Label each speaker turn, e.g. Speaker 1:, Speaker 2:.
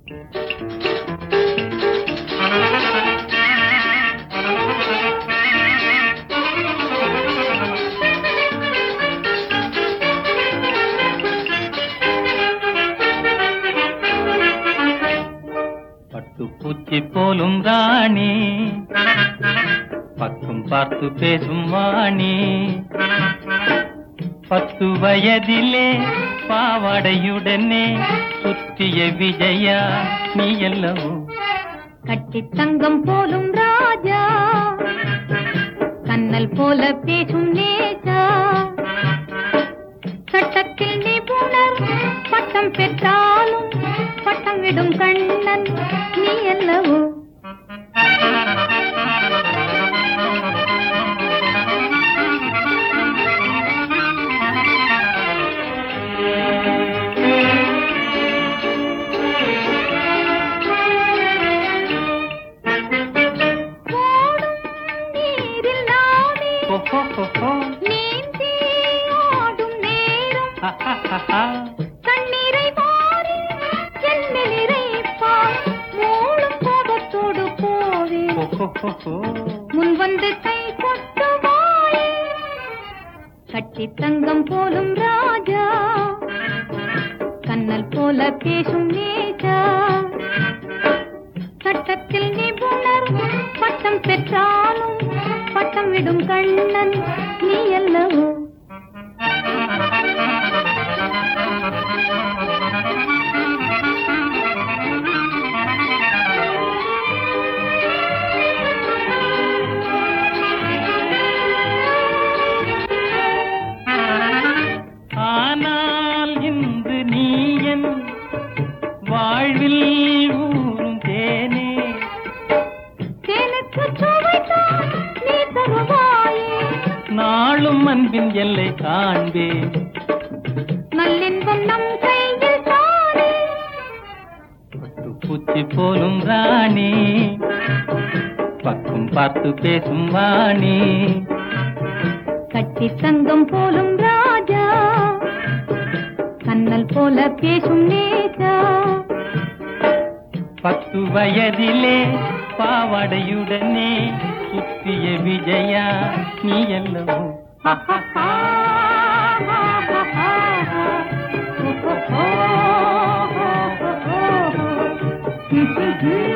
Speaker 1: பட்டுப்பூச்சி போலும் ராணி பக்கம் பார்த்து பேசும் வாணி பத்து வயதிலே பாவாடையுடனே சுற்றிய விஜயா நீ அல்லவோ
Speaker 2: கட்டி தங்கம் போலும் ராஜா கண்ணல் போல பேசும் நேஜா சட்டத்தில் நிபுணர் பட்டம் பெற்றாலும் பட்டம் விடும் கண்ணன் நீ அல்லவோ ஓடும் நீரில் நாமே
Speaker 1: ஓஹோ ஹோஹோ.
Speaker 2: நீந்தி ஆடும் நேரம்
Speaker 1: ஹஹஹஹா.
Speaker 2: கண்ணீரை மாறி என்னில் இறைப்பார் மூடும் கோபத்தோடு போவே
Speaker 1: ஓஹோ ஹோஹோ.
Speaker 2: முன் வந்து கை கொட்டுவாயே கட்டி தங்கம் போலும் ராஜா கண்ணல் போல பேசும் நேஜா சட்டத்தில் நிபுணர் பட்டம் பெற்றாலும் பட்டம் விடும் கண்ணன் நீ அல்லவோ
Speaker 1: ஆனால் இன்று நீ என் வாழ்வில் ஊறும் தேனே
Speaker 2: தேனுக்கு சுவைத்தான் நீ தருவாயே
Speaker 1: நாளும் அன்பின் எல்லை காண்பேன்
Speaker 2: நல்லின்பம் நம் கையில் தானே
Speaker 1: பூச்சி போலும் ராணி பக்கம் பார்த்து பேசும் வாணி
Speaker 2: கட்டி தங்கம் போலும் ராஜா கண்ணல் போல பேசும் நேஜா
Speaker 1: பத்து வயதிலே பாவாடையுடனே சுற்றிய விஜயா நீ அல்லவோ
Speaker 2: Oh,